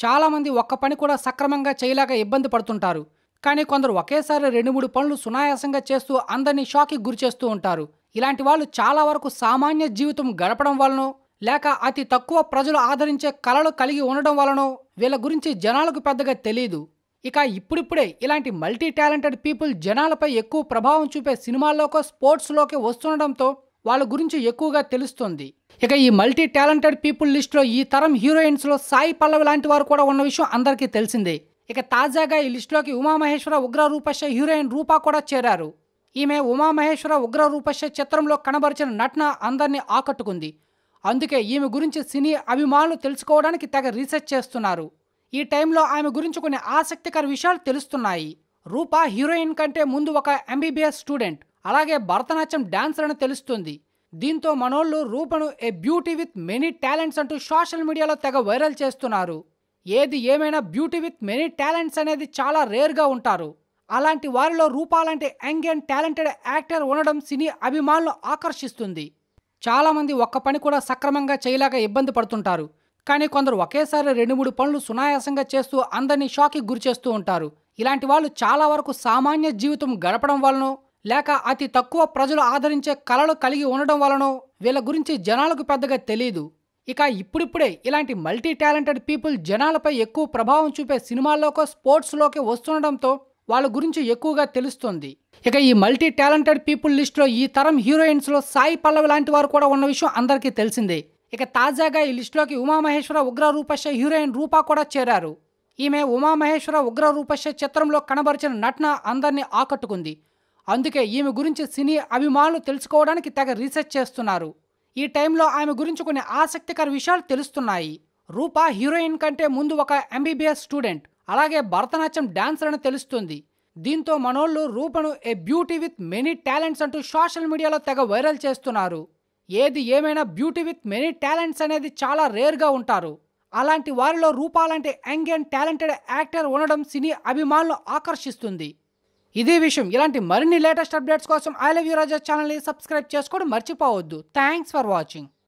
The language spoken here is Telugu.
చాలామంది ఒక్క పని కూడా సక్రమంగా చేయలేక ఇబ్బంది పడుతుంటారు కానీ కొందరు ఒకేసారి రెండు మూడు పనులు సునాయాసంగా చేస్తూ అందరినీ షాక్కి గురి చేస్తూ ఉంటారు ఇలాంటి వాళ్ళు చాలా వరకు సామాన్య జీవితం గడపడం వలనో లేక అతి తక్కువ ప్రజలు ఆదరించే కళలు కలిగి ఉండడం వలనో వీళ్ళ గురించి జనాలకు పెద్దగా తెలియదు ఇక ఇప్పుడిప్పుడే ఇలాంటి మల్టీ టాలెంటెడ్ పీపుల్ జనాలపై ఎక్కువ ప్రభావం చూపే సినిమాల్లోకో స్పోర్ట్స్లోకి వస్తుండడంతో వాళ్ళ గురించి ఎక్కువగా తెలుస్తుంది ఇక ఈ మల్టీ టాలెంటెడ్ పీపుల్ లిస్ట్లో ఈ తరం హీరోయిన్స్లో సాయి పల్లవి లాంటి వారు కూడా ఉన్న విషయం అందరికీ తెలిసిందే ఇక తాజాగా ఈ లిస్టులోకి ఉమామహేశ్వర ఉగ్ర రూపశ హీరోయిన్ రూపా కూడా చేరారు ఈమె ఉమామహేశ్వర ఉగ్ర రూపశ చిత్రంలో కనబరిచిన నటన అందరినీ ఆకట్టుకుంది అందుకే ఈమె గురించి సినీ అభిమానులు తెలుసుకోవడానికి తెగ రీసెర్చ్ చేస్తున్నారు ఈ టైంలో ఆమె గురించి కొన్ని ఆసక్తికర విషయాలు తెలుస్తున్నాయి రూపా హీరోయిన్ కంటే ముందు ఒక ఎంబీబీఎస్ స్టూడెంట్ అలాగే భరతనాట్యం డాన్సర్ అని తెలుస్తుంది దీంతో మనోళ్ళు రూపను a beauty with many talents అంటూ సోషల్ మీడియాలో తెగ వైరల్ చేస్తున్నారు ఏది ఏమైనా బ్యూటీ విత్ మెనీ టాలెంట్స్ అనేది చాలా రేర్గా ఉంటారు అలాంటి వారిలో రూపా లాంటి యంగ్ అండ్ టాలెంటెడ్ యాక్టర్ ఉండడం సినీ అభిమానులు ఆకర్షిస్తుంది చాలామంది ఒక్క పని కూడా సక్రమంగా చేయలేక ఇబ్బంది పడుతుంటారు కానీ కొందరు ఒకేసారి రెండు మూడు పనులు సునాయాసంగా చేస్తూ అందరినీ షాక్కి గురి చేస్తూ ఉంటారు ఇలాంటి వాళ్ళు చాలా వరకు సామాన్య జీవితం గడపడం వలనో లేక అతి తక్కువ ప్రజలు ఆదరించే కళలు కలిగి ఉండడం వలనో వీళ్ళ గురించి జనాలకు పెద్దగా తెలియదు ఇక ఇప్పుడిప్పుడే ఇలాంటి మల్టీ టాలెంటెడ్ పీపుల్ జనాలపై ఎక్కువ ప్రభావం చూపే సినిమాల్లోకో స్పోర్ట్స్లోకి వస్తుండడంతో వాళ్ళ గురించి ఎక్కువగా తెలుస్తుంది ఇక ఈ మల్టీ టాలెంటెడ్ పీపుల్ లిస్ట్లో ఈ తరం హీరోయిన్స్లో సాయి పల్లవి లాంటి వారు కూడా ఉన్న విషయం అందరికీ తెలిసిందే ఇక తాజాగా ఈ లిస్టులోకి ఉమామహేశ్వర ఉగ్ర రూపశ హీరోయిన్ రూపా కూడా చేరారు ఈమె ఉమామహేశ్వర ఉగ్ర రూపశ చిత్రంలో కనబరిచిన నటన అందరినీ ఆకట్టుకుంది అందుకే ఈమె గురించి సినీ అభిమానులు తెలుసుకోవడానికి తెగ రీసెర్చ్ చేస్తున్నారు ఈ టైంలో ఆమె గురించి కొన్ని ఆసక్తికర విషయాలు తెలుస్తున్నాయి రూపా హీరోయిన్ కంటే ముందు ఒక ఎంబీబీఎస్ స్టూడెంట్ అలాగే భరతనాట్యం డాన్సర్ అని తెలుస్తుంది దీంతో మనోళ్ళు రూపను a beauty with many talents అంటూ సోషల్ మీడియాలో తెగ వైరల్ చేస్తున్నారు ఏది ఏమైనా బ్యూటీ విత్ మెనీ టాలెంట్స్ అనేది చాలా రేర్గా ఉంటారు అలాంటి వారిలో రూపా లాంటి యంగ్ అండ్ టాలెంటెడ్ యాక్టర్ ఉండడం సినీ అభిమానులు ఆకర్షిస్తుంది ఇదే విషయం ఇలాంటి మరిన్ని లేటెస్ట్ అప్డేట్స్ కోసం ఐ లవ్ యూ రాజా ఛానల్ని సబ్స్క్రైబ్ చేసుకోవడం మర్చిపోవద్దు థ్యాంక్స్ ఫర్ వాచింగ్